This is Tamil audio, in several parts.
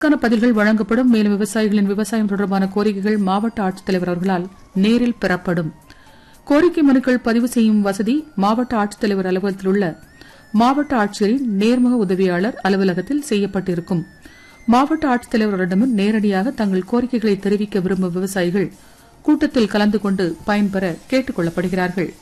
க்கான பதில்கள் வழங்கப்படும் மேலும் விவசாயிகளின் விவசாயம் தொடர்பான கோரிக்கைகள் மாவட்ட ஆட்சித்தலைவர் அவர்களால் நேரில் பெறப்படும் கோரிக்கை மனுக்கள் பதிவு செய்யும் வசதி மாவட்ட ஆட்சித்தலைவர் அலுவலகத்தில் உள்ள மாவட்ட ஆட்சியரின் நேர்முக உதவியாளர் அலுவலகத்தில் செய்யப்பட்டிருக்கும் மாவட்ட ஆட்சித்தலைவரிடமும் நேரடியாக தங்கள் கோரிக்கைகளை தெரிவிக்க விரும்பும் விவசாயிகள் கூட்டத்தில் கலந்து கொண்டு பயன்பெற கேட்டுக் கொள்ளப்படுகிறார்கள்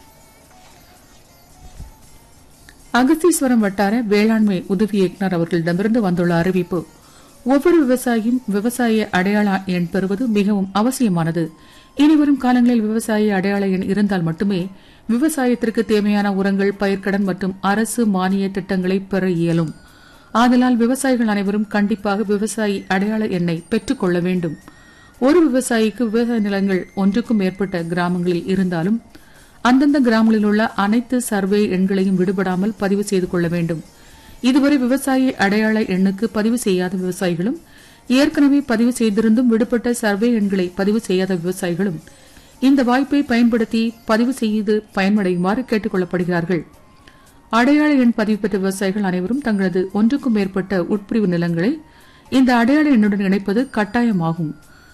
அகஸ்தீஸ்வரம் வட்டார வேளாண்மை உதவி இயக்குநர் அவர்களிடமிருந்து வந்துள்ள அறிவிப்பு ஒவ்வொரு விவசாயியும் விவசாய அடையாள எண் பெறுவது மிகவும் அவசியமானது இனிவரும் காலங்களில் விவசாய அடையாள எண் இருந்தால் மட்டுமே விவசாயத்திற்கு தேவையான உரங்கள் பயிர்க்கடன் மற்றும் அரசு மானிய திட்டங்களை பெற இயலும் ஆதலால் விவசாயிகள் அனைவரும் கண்டிப்பாக விவசாயி அடையாள எண்ணை பெற்றுக் கொள்ள வேண்டும் ஒரு விவசாயிக்கு விவசாய நிலங்கள் ஒன்றுக்கும் மேற்பட்ட கிராமங்களில் இருந்தாலும் அந்தந்த கிராமங்களில் உள்ள அனைத்து சர்வே எண்களையும் விடுபடாமல் பதிவு செய்து கொள்ள வேண்டும் இதுவரை விவசாய அடையாள எண்ணுக்கு பதிவு செய்யாத விவசாயிகளும் ஏற்கனவே பதிவு செய்திருந்தும் விடுபட்ட சர்வே எண்களை பதிவு செய்யாத விவசாயிகளும் இந்த வாய்ப்பை பயன்படுத்தி பதிவு செய்து பயனடையுமாறு கேட்டுக் கொள்ளப்படுகிறார்கள் அடையாள எண் பதிவு பெற்ற விவசாயிகள் அனைவரும் தங்களது ஒன்றுக்கும் மேற்பட்ட உட்பிரிவு நிலங்களை இந்த அடையாள எண்ணுடன் இணைப்பது கட்டாயமாகும்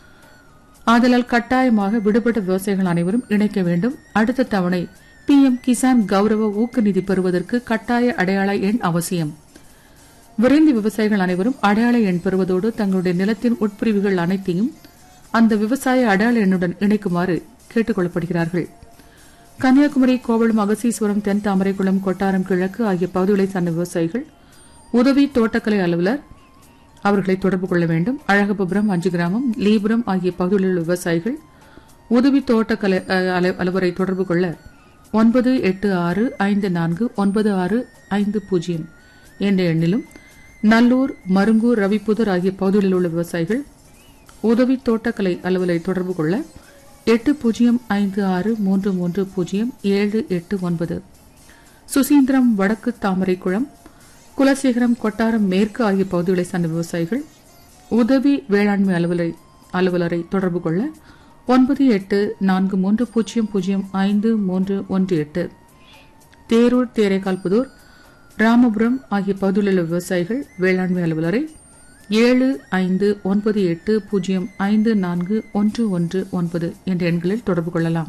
ஆதலால் கட்டாயமாக விடுபட்ட விவசாயிகள் அனைவரும் இணைக்க வேண்டும் அடுத்த தவணை பி எம் கிசான் கௌரவ ஊக்க நிதி பெறுவதற்கு கட்டாய அடையாள எண் அவசியம் விரைந்து விவசாயிகள் அனைவரும் அடையாள எண் பெறுவதோடு தங்களுடைய நிலத்தின் உட்பிரிவுகள் அனைத்தையும் அந்த விவசாய அடையாள எண்ணுடன் இணைக்குமாறு கேட்டுக் கொள்ளப்படுகிறார்கள் கன்னியாகுமரி கோவளம் அகசீஸ்வரம் தென் தாமரைக்குளம் கொட்டாரம் கிழக்கு ஆகிய பகுதிகளைச் சார்ந்த விவசாயிகள் உதவி தோட்டக்கலை அலுவலர் அவர்களை தொடர்பு கொள்ள வேண்டும் அழகபுரம் அஞ்சு கிராமம் லீபுரம் ஆகிய பகுதிகளில் உள்ள விவசாயிகள் உதவி தோட்டக்கலை அஹ், அலு- அலுவலரை தொடர்பு கொள்ள ஒன்பது எட்டு ஆறு ஐந்து நான்கு ஒன்பது ஆறு ஐந்து பூஜ்ஜியம் என்ற எண்ணிலும் நல்லூர் மருங்கூர் ரவிப்புதர் ஆகிய பகுதிகளில் உள்ள விவசாயிகள் உதவி தோட்டக்கலை அலுவலரை தொடர்பு கொள்ள எட்டு பூஜ்ஜியம் ஐந்து ஆறு மூன்று மூன்று பூஜ்ஜியம் ஏழு எட்டு ஒன்பது சுசீந்திரம் வடக்கு தாமரைக்குளம் குலசேகரம் கொட்டாரம் மேற்கு ஆகிய பகுதிகளைச் சார்ந்த விவசாயிகள் உதவி வேளாண்மை அலுவலரை அலுவலரை தொடர்பு கொள்ள ஒன்பது எட்டு நான்கு மூன்று பூஜ்ஜியம் பூஜ்ஜியம் ஐந்து மூன்று ஒன்று எட்டு தேரூர் தேரைக்கால்புதூர் ராமபுரம் ஆகிய பகுதிகளில் உள்ள விவசாயிகள் வேளாண்மை அலுவலரை ஏழு ஐந்து ஒன்பது எட்டு பூஜ்ஜியம் ஐந்து நான்கு ஒன்று ஒன்று ஒன்பது என்ற எண்களில் தொடர்பு கொள்ளலாம்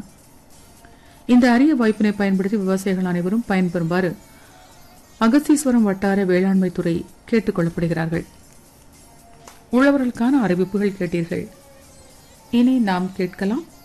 இந்த அரிய வாய்ப்பினை பயன்படுத்தி விவசாயிகள் அனைவரும் பயன்பெறுமாறு அகஸ்தீஸ்வரம் வட்டார வேளாண்மை துறை கேட்டுக் கொள்ளப்படுகிறார்கள் உழவர்களுக்கான அறிவிப்புகள் கேட்டீர்கள் இனி நாம் கேட்கலாம்